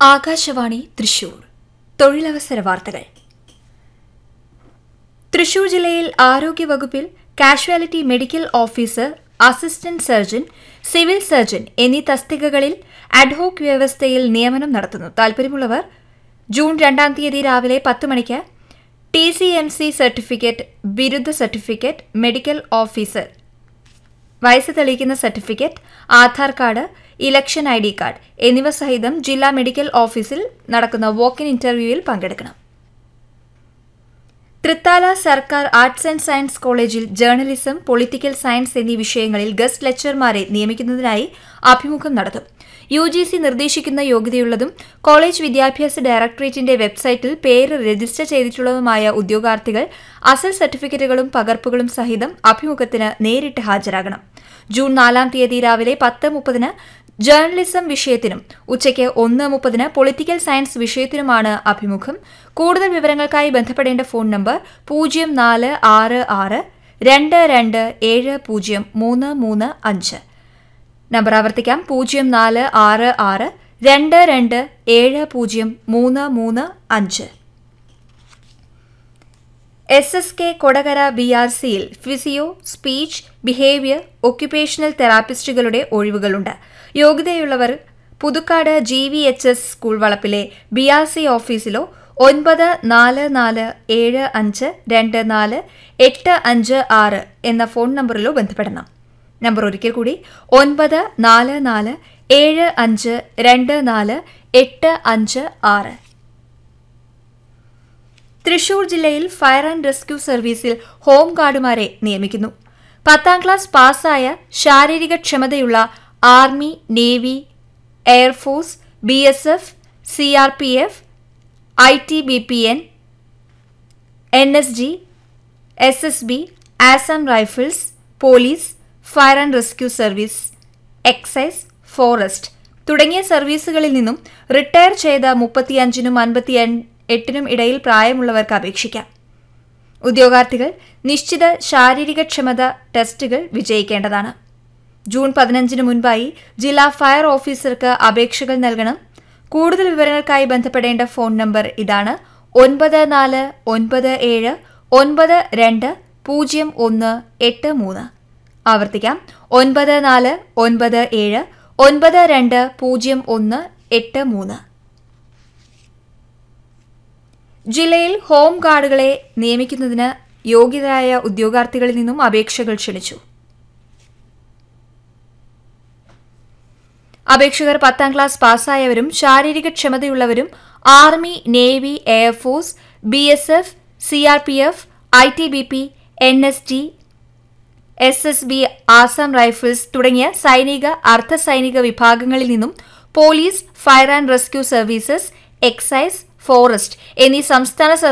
ആകാശവാണി തൃശൂർ തൊഴിലവസര വാർത്തകൾ തൃശൂർ ജില്ലയിൽ ആരോഗ്യവകുപ്പിൽ casualty medical officer assistant surgeon civil surgeon എന്നീ തസ്തികകളിൽ അഡ്ഹോക് വ്യവസ്ഥയിൽ നിയമനം നടത്തുന്നു താൽപര്യമുള്ളവർ ജൂൺ രണ്ടാം തീയതി രാവിലെ പത്ത് മണിക്ക് T C M C certificate ബിരുദ സർട്ടിഫിക്കറ്റ് മെഡിക്കൽ ഓഫീസർ വയസ്സ് തെളിയിക്കുന്ന certificate Aadhaar card election I D card എന്നിവ സഹിതം ജില്ലാ മെഡിക്കൽ ഓഫീസിൽ നടക്കുന്ന വോക്ക് ഇൻ ഇന്റർവ്യൂവിൽ പങ്കെടുക്കണം തൃത്താല സർക്കാർ ആർട്സ് ആൻഡ് സയൻസ് കോളേജിൽ ജേർണലിസം പൊളിറ്റിക്കൽ സയൻസ് എന്നീ വിഷയങ്ങളിൽ ഗസ്റ്റ് ലെക്ചർമാരെ നിയമിക്കുന്നതിനായി അഭിമുഖം നടത്തും യു ജി സി നിർദ്ദേശിക്കുന്ന യോഗ്യതയുള്ളതും കോളേജ് വിദ്യാഭ്യാസ ഡയറക്ടറേറ്റിന്റെ വെബ്സൈറ്റിൽ പേര് രജിസ്റ്റർ ചെയ്തിട്ടുള്ളതുമായ ഉദ്യോഗാർത്ഥികൾ അസൽ സർട്ടിഫിക്കറ്റുകളും പകർപ്പുകളും സഹിതം അഭിമുഖത്തിന് നേരിട്ട് ഹാജരാകണം ജൂൺ നാലാം തീയതി രാവിലെ പത്ത് മുപ്പതിന് ജേർണലിസം വിഷയത്തിനും ഉച്ചയ്ക്ക് ഒന്ന് മുപ്പതിന് പൊളിറ്റിക്കൽ സയൻസ് വിഷയത്തിനുമാണ് അഭിമുഖം കൂടുതൽ വിവരങ്ങൾക്കായി ബന്ധപ്പെടേണ്ട ഫോൺ നമ്പർ പൂജ്യം നാല് ആറ് ആറ് രണ്ട് രണ്ട് ഏഴ് പൂജ്യം മൂന്ന് മൂന്ന് അഞ്ച് നമ്പർ ആവർത്തിക്കാം പൂജ്യം നാല് ആറ് ആറ് രണ്ട് രണ്ട് ഏഴ് പൂജ്യം മൂന്ന് മൂന്ന് അഞ്ച് S S K Kodakara B R സിയിൽ ഫിസിയോ സ്പീച്ച് ബിഹേവിയർ ഒക്യുപേഷണൽ തെറാപ്പിസ്റ്റുകളുടെ ഒഴിവുകളുണ്ട് യോഗ്യതയുള്ളവർ Puthukkad G V H S school വളപ്പിലെ ബി ആർ സി ഓഫീസിലോ ഒൻപത് നാല് നാല് ഏഴ് അഞ്ച് രണ്ട് നാല് എട്ട് അഞ്ച് ആറ് എന്ന ഫോൺ നമ്പറിലോ ബന്ധപ്പെടണം നമ്പർ ഒരിക്കൽ കൂടി ഒൻപത് നാല് നാല് ഏഴ് അഞ്ച് രണ്ട് നാല് എട്ട് അഞ്ച് ആറ് തൃശൂർ ജില്ലയിൽ ഫയർ ആൻഡ് റെസ്ക്യൂ സർവീസിൽ ഹോം ഗാർഡുമാരെ നിയമിക്കുന്നു പത്താം ക്ലാസ് പാസ്സായ ശാരീരിക ക്ഷമതയുള്ള army navy air force B S F C R P F I T B P N N S G S S B Assam rifles police fire and rescue service excise forest തുടങ്ങിയ സർവീസുകളിൽ നിന്നും retire ചെയ്ത മുപ്പത്തിയഞ്ചിനും അൻപത്തി എട്ടിനും ഇടയിൽ പ്രായമുള്ളവർക്ക് അപേക്ഷിക്കാം ഉദ്യോഗാർത്ഥികൾ നിശ്ചിത ശാരീരികക്ഷമത ടെസ്റ്റുകൾ വിജയിക്കേണ്ടതാണ് ജൂൺ പതിനഞ്ചിന് മുൻപായി ജില്ലാ ഫയർ ഓഫീസർക്ക് അപേക്ഷകൾ നൽകണം കൂടുതൽ വിവരങ്ങൾക്കായി ബന്ധപ്പെടേണ്ട ഫോൺ നമ്പർ ഇതാണ് ഒൻപത് നാല് ഒൻപത് ഏഴ് ഒൻപത് രണ്ട് പൂജ്യം ഒന്ന് എട്ട് മൂന്ന് ആവർത്തിക്കാം ഒൻപത് നാല് ഒൻപത് ഏഴ് ഒൻപത് രണ്ട് പൂജ്യം ഒന്ന് എട്ട് മൂന്ന് ജില്ലയിൽ ഹോം ഗാർഡുകളെ നിയമിക്കുന്നതിന് യോഗ്യരായ ഉദ്യോഗാർത്ഥികളിൽ നിന്നും അപേക്ഷകൾ ക്ഷണിച്ചു അപേക്ഷകർ പത്താം ക്ലാസ് പാസ്സായവരും ശാരീരിക ക്ഷമതയുള്ളവരും army navy air force B S F C R P F I T B P N S T S S B Assam rifles തുടങ്ങിയ സൈനിക അർദ്ധ സൈനിക വിഭാഗങ്ങളിൽ നിന്നും police fire and rescue services excise forest എന്നീ സംസ്ഥാന